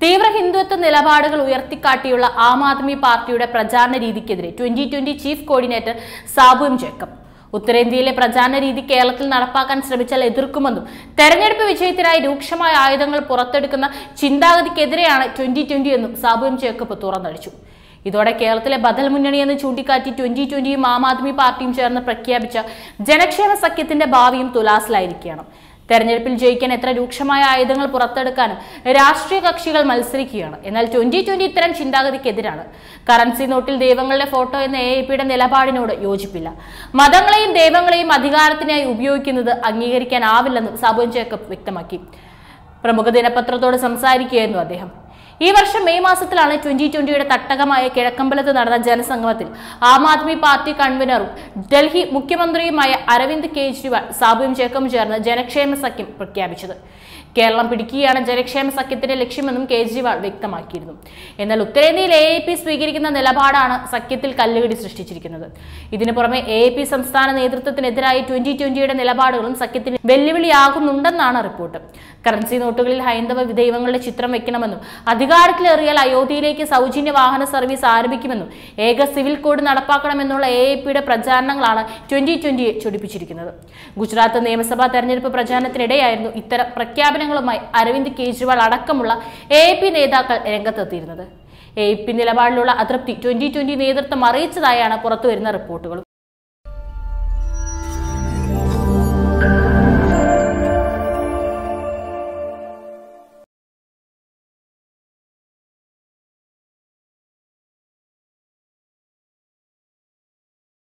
തീവ്ര ഹിന്ദുത്വ നിലപാടുകൾ ഉയർത്തിക്കാട്ടിയുള്ള ആം ആദ്മി പാർട്ടിയുടെ പ്രചാരണ രീതിക്കെതിരെ twenty twenty chief coordinator Sabu M Jacob ഉത്തരേന്ത്യയിലെ പ്രചാരണ രീതി കേരളത്തിൽ നടപ്പാക്കാൻ ശ്രമിച്ചാൽ എതിർക്കുമെന്നും തെരഞ്ഞെടുപ്പ് വിജയത്തിനായി രൂക്ഷമായ ആയുധങ്ങൾ പുറത്തെടുക്കുന്ന ചിന്താഗതിക്കെതിരെയാണ് ട്വന്റി ട്വന്റി എന്നും സാബു എം ജേക്കബ് തുറന്നടിച്ചു ഇതോടെ കേരളത്തിലെ ബദൽ മുന്നണി എന്ന് ചൂണ്ടിക്കാട്ടി ട്വന്റി ട്വന്റിയും ആം ആദ്മി പാർട്ടിയും ചേർന്ന് പ്രഖ്യാപിച്ച ജനക്ഷേമ സഖ്യത്തിന്റെ ഭാവിയും തുലാസിലായിരിക്കുകയാണ് തെരഞ്ഞെടുപ്പിൽ ജയിക്കാൻ എത്ര രൂക്ഷമായ ആയുധങ്ങൾ പുറത്തെടുക്കാനും രാഷ്ട്രീയ കക്ഷികൾ മത്സരിക്കുകയാണ് എന്നാൽ ട്വന്റി ട്വന്റി ഇത്തരം ചിന്താഗതിക്കെതിരാണ് കറൻസി നോട്ടിൽ ദൈവങ്ങളുടെ ഫോട്ടോ എന്ന എ പിയുടെ നിലപാടിനോട് യോജിപ്പില്ല മതങ്ങളെയും ദൈവങ്ങളെയും അധികാരത്തിനായി ഉപയോഗിക്കുന്നത് അംഗീകരിക്കാനാവില്ലെന്നും സാബുൻ ജേക്കബ് വ്യക്തമാക്കി പ്രമുഖ ദിനപത്രത്തോട് സംസാരിക്കുകയായിരുന്നു അദ്ദേഹം ഈ വർഷം മെയ് മാസത്തിലാണ് ട്വന്റി ട്വന്റിയുടെ തട്ടകമായ കിഴക്കമ്പലത്ത് നടന്ന ജനസംഗമത്തിൽ ആം ആദ്മി പാർട്ടി കൺവീനറും ഡൽഹി മുഖ്യമന്ത്രിയുമായ അരവിന്ദ് കെജ്രിവാൾ സാബുവും ജേക്കബും ചേർന്ന് ജനക്ഷേമ സഖ്യം പ്രഖ്യാപിച്ചത് കേരളം പിടിക്കുകയാണ് ജനക്ഷേമ സഖ്യത്തിന്റെ ലക്ഷ്യമെന്നും കേജ്രിവാൾ വ്യക്തമാക്കിയിരുന്നു എന്നാൽ ഉത്തരേന്ത്യയിൽ എ പി സ്വീകരിക്കുന്ന നിലപാടാണ് സഖ്യത്തിൽ കല്ലുകടി സൃഷ്ടിച്ചിരിക്കുന്നത് ഇതിനു പുറമെ എ പി സംസ്ഥാന നേതൃത്വത്തിനെതിരായി ട്വന്റി ട്വന്റിയുടെ നിലപാടുകളും സഖ്യത്തിന് വെല്ലുവിളിയാകുന്നുണ്ടെന്നാണ് റിപ്പോർട്ട് കറൻസി നോട്ടുകളിൽ ഹൈന്ദവ ദൈവങ്ങളുടെ ചിത്രം വെക്കണമെന്നും അധികാരത്തിലേറിയാൽ അയോധ്യയിലേക്ക് സൗജന്യ വാഹന സർവീസ് ആരംഭിക്കുമെന്നും ഏക സിവിൽ കോഡ് നടപ്പാക്കണമെന്നുള്ള എ പിയുടെ പ്രചാരണങ്ങളാണ് ട്വന്റി ട്വന്റിയെ ചൊടിപ്പിച്ചിരിക്കുന്നത് ഗുജറാത്ത് നിയമസഭാ തെരഞ്ഞെടുപ്പ് പ്രചാരണത്തിനിടെയായിരുന്നു ഇത്തരം പ്രഖ്യാപനങ്ങളുമായി അരവിന്ദ് കെജ്രിവാൾ അടക്കമുള്ള എ പി നേതാക്കൾ രംഗത്തെത്തിയിരുന്നത് എ പി നിലപാടിലുള്ള അതൃപ്തി ട്വന്റി ട്വന്റി നേതൃത്വം അറിയിച്ചതായാണ് പുറത്തുവരുന്ന റിപ്പോർട്ടുകൾ